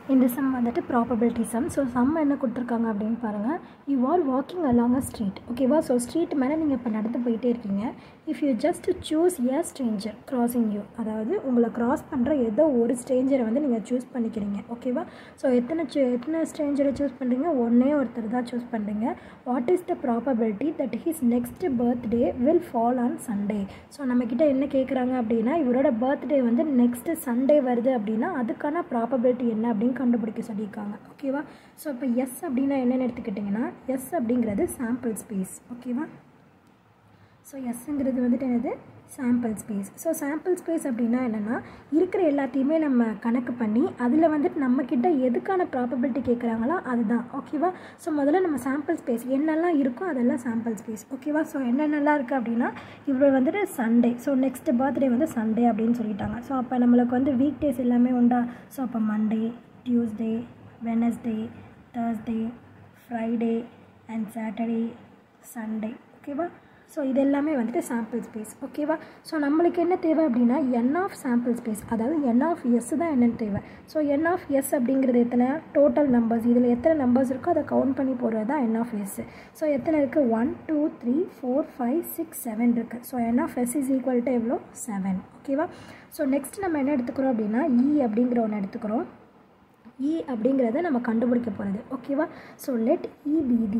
இந்த சம் வந்துட்டு probability some so some என்ன கொடுத்துருக்காங்க அப்படின்னு பாருங்கள் you are walking along a street ஓகேவா ஸோ ஸ்ட்ரீட் மேலே நீங்கள் இப்போ நடந்து போயிட்டே இருக்கீங்க if you just choose a stranger crossing you அதாவது உங்களை கிராஸ் பண்ணுற ஏதோ ஒரு ஸ்ட்ரேஞ்சரை வந்து நீங்கள் சூஸ் பண்ணிக்கிறீங்க ஓகேவா ஸோ எத்தனை சூ எத்தனை ஸ்ட்ரேஞ்சரை சூஸ் பண்ணுறீங்க ஒன்றே ஒருத்தர் தான் சூஸ் பண்ணுறீங்க what is the probability that his next birthday will fall on Sunday so நம்மக்கிட்ட என்ன கேட்குறாங்க அப்படின்னா இவரோட பர்த்டே வந்து நெக்ஸ்ட் சண்டே வருது அப்படின்னா அதுக்கான ப்ராபபிலிட்டி என்ன அப்படின்னு கண்டுபிடிக்க சொல்லியிருக்காங்க ஓகேவா ஸோ இப்போ எஸ் அப்படின்னா என்னென்னு எடுத்துக்கிட்டிங்கன்னா எஸ் அப்படிங்கிறது சாம்பிள் ஸ்பேஸ் ஓகேவா ஸோ எஸ்ஸுங்கிறது வந்துட்டு என்னது sample space so sample space அப்படின்னா என்னென்னா இருக்கிற எல்லாத்தையுமே நம்ம கணக்கு பண்ணி அதில் வந்துட்டு நம்மக்கிட்ட எதுக்கான ப்ராபபிலிட்டி கேட்குறாங்களோ அதுதான் ஓகேவா ஸோ முதல்ல நம்ம சாம்பிள் ஸ்பேஸ் என்னெல்லாம் இருக்கோ அதெல்லாம் சாம்பிள் ஸ்பேஸ் ஓகேவா ஸோ என்னென்னலாம் இருக்குது அப்படின்னா இவ்வளோ வந்துட்டு சண்டே ஸோ நெக்ஸ்ட் பர்த்டே வந்து சண்டே அப்படின்னு சொல்லிட்டாங்க ஸோ அப்போ நம்மளுக்கு வந்து வீக் டேஸ் எல்லாமே உண்டா ஸோ அப்போ Monday Tuesday Wednesday Thursday Friday and Saturday Sunday ஓகேவா ஸோ இது எல்லாமே வந்துட்டு சாம்பிள் ஸ்பேஸ் ஓகேவா ஸோ நம்மளுக்கு என்ன தேவை அப்படின்னா என் ஆஃப் சாம்பிள் ஸ்பேஸ் அதாவது என் ஆஃப் எஸ் தான் என்னென்னு தேவை ஸோ என் ஆஃப் எஸ் அப்படிங்கிறது எத்தனை டோட்டல் நம்பர்ஸ் இதில் எத்தனை நம்பர்ஸ் இருக்கோ அதை கவுண்ட் பண்ணி போடுறது தான் என் ஆஃப் எஸ் ஸோ எத்தனை இருக்குது one two three four five six seven இருக்குது so n of S is equal to எவ்வளோ செவன் ஓகேவா ஸோ நெக்ஸ்ட் நம்ம என்ன எடுத்துக்கிறோம் அப்படின்னா இ அப்படிங்கிற ஒன்று எடுத்துக்கிறோம் இ அப்படிங்கிறத நம்ம கண்டுபிடிக்க போகிறது ஓகேவா so let E be the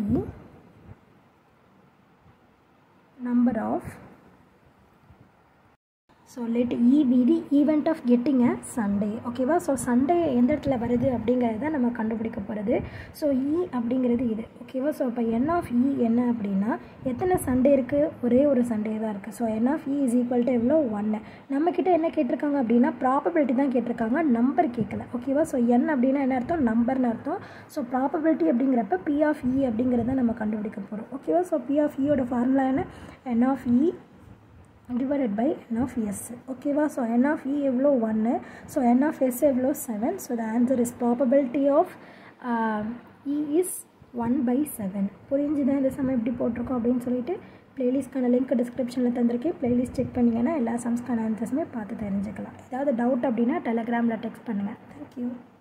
number of so let E be the event of getting a Sunday ஓகேவா ஸோ சண்டே எந்த இடத்துல வருது அப்படிங்கிறத நம்ம கண்டுபிடிக்க போகிறது ஸோ இ அப்படிங்கிறது இது ஓகேவா ஸோ இப்போ என் ஆஃப் இ என்ன அப்படின்னா எத்தனை சண்டே இருக்குது ஒரே ஒரு சண்டே தான் இருக்குது so n of E is equal to எவ்வளோ ஒன்று நம்மக்கிட்ட என்ன கேட்டிருக்காங்க அப்படின்னா ப்ராபபிலிட்டி தான் கேட்டிருக்காங்க நம்பர் கேட்கல ஓகேவா ஸோ என் அப்படின்னா என்ன அர்த்தம் நம்பர்னு அர்த்தம் ஸோ ப்ராபபிலிட்டி அப்படிங்கிறப்ப பி ஆஃப் இ அப்படிங்கிறத நம்ம கண்டுபிடிக்க போகிறோம் ஓகேவா ஸோ பி ஆஃப் இயோட ஃபார்முலா என்ன n of E divided by n of s ஓகேவா ஸோ n of e எவ்வளோ ஒன்று ஸோ n of s எவ்வளோ seven so the answer is probability of E is one by seven புரிஞ்சுதான் இந்த சமயம் எப்படி போட்டிருக்கோம் அப்படின்னு சொல்லிட்டு ப்ளேலிஸ்ட்கான லிங்க் டிஸ்கிரிப்ஷனில் தந்திருக்கேன் ப்ளேலிஸ்ட் செக் பண்ணிங்கன்னா எல்லா சம்ஸ்க்கான ஆன்சர்ஸுமே பார்த்து தெரிஞ்சுக்கலாம் ஏதாவது டவுட் அப்படின்னா டெலகிராமில் டெக்ஸ்ட் பண்ணுங்கள் தேங்க்யூ